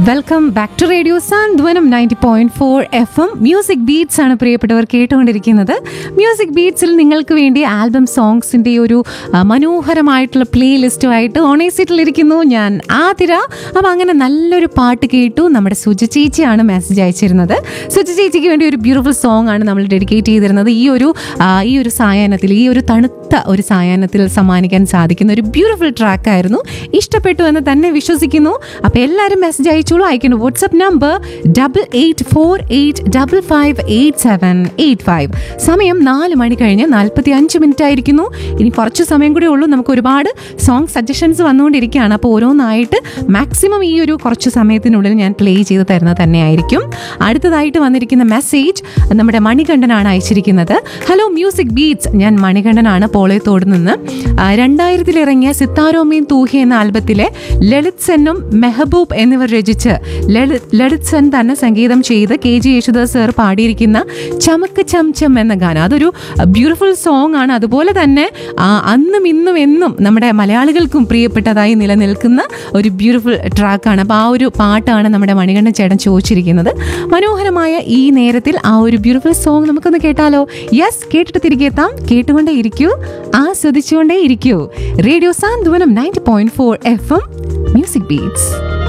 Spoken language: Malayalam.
welcome back to radio Santhwanam ninety point four F M music beats ആണ് പ്രിയപ്പെട്ടവർ കേട്ടുകൊണ്ടിരിക്കുന്നത് മ്യൂസിക് ബീറ്റ്സിൽ നിങ്ങൾക്ക് വേണ്ടി ആൽബം സോങ്സിന്റെ ഒരു ആ, മനോഹരമായിട്ടുള്ള പ്ലേ ലിസ്റ്റുമായിട്ട് ഓണേസിറ്റിലിരിക്കുന്നു ഞാൻ ആതിര അപ്പം അങ്ങനെ നല്ലൊരു പാട്ട് കേട്ടു നമ്മുടെ സുജി ചേച്ചിയാണ് മെസ്സേജ് അയച്ചിരുന്നത് സുജി ചേച്ചിക്ക് വേണ്ടി ഒരു ബ്യൂട്ടിഫുൾ സോങ് ആണ് നമ്മൾ ഡെഡിക്കേറ്റ് ചെയ്തിരുന്നത് ഈ ഒരു ആ, ഈ ഒരു സായാഹ്നത്തിൽ ഈ ഒരു തണുത്ത ഒരു സായാഹ്നത്തിൽ സമ്മാനിക്കാൻ സാധിക്കുന്ന ഒരു ബ്യൂട്ടിഫുൾ ട്രാക്ക് ആയിരുന്നു ഇഷ്ടപ്പെട്ടു എന്ന് തന്നെ വിശ്വസിക്കുന്നു അപ്പോൾ എല്ലാവരും മെസ്സേജ് അയച്ചോളൂ അയക്കുന്നു WhatsApp number double eight four eight double five eight seven eight five സമയം നാല് മണി കഴിഞ്ഞ് നാൽപ്പത്തി അഞ്ച് മിനിറ്റ് ആയിരിക്കുന്നു ഇനി കുറച്ച് സമയം കൂടി ഉള്ളൂ നമുക്ക് ഒരുപാട് സോങ് സജഷൻസ് വന്നുകൊണ്ടിരിക്കുകയാണ് അപ്പോൾ ഓരോന്നായിട്ട് മാക്സിമം ഈ ഒരു കുറച്ച് സമയത്തിനുള്ളിൽ ഞാൻ പ്ലേ ചെയ്ത് തരുന്നത് തന്നെയായിരിക്കും അടുത്തതായിട്ട് വന്നിരിക്കുന്ന മെസ്സേജ് നമ്മുടെ മണികണ്ഠനാണ് അയച്ചിരിക്കുന്നത് ഹലോ മ്യൂസിക് ബീറ്റ്സ് ഞാൻ മണികണ്ഠനാണ് പോളയത്തോട് നിന്ന് ആ, രണ്ടായിരത്തിൽ ഇറങ്ങിയ സിത്താരോമീൻ തൂഹി എന്ന ആൽബത്തിലെ ലളിത് സെന്നും മെഹബൂബ് എന്നിവർ രചിച്ച് ലളിത് ലളിത് സെൻ തന്നെ സംഗീതം ചെയ്ത് കെ ജി യേശുദാസ് സർ പാടിയിരിക്കുന്ന ചമക്ക് ചംചം എന്ന ഗാനം അതൊരു ബ്യൂട്ടിഫുൾ സോങ് ആണ് അതുപോലെ തന്നെ ആ, അന്നും ഇന്നും എന്നും നമ്മുടെ മലയാളികൾക്കും പ്രിയപ്പെട്ടതായി നിലനിൽക്കുന്ന ഒരു ബ്യൂട്ടിഫുൾ ട്രാക്കാണ് അപ്പോൾ ആ ഒരു പാട്ടാണ് നമ്മുടെ മണികണ്ഠൻ ചേട്ടൻ ചോദിച്ചിരിക്കുന്നത് മനോഹരമായ ഈ നേരത്തിൽ ആ ഒരു ബ്യൂട്ടിഫുൾ സോങ് നമുക്കൊന്ന് കേട്ടാലോ യെസ് കേട്ടിട്ട് തിരികെ എത്താം കേട്ടുകൊണ്ടേ ഇരിക്കൂ ആസ്വദിച്ചുകൊണ്ടേ ഇരിക്കൂ radio Santhwanam ninety point four F M music beats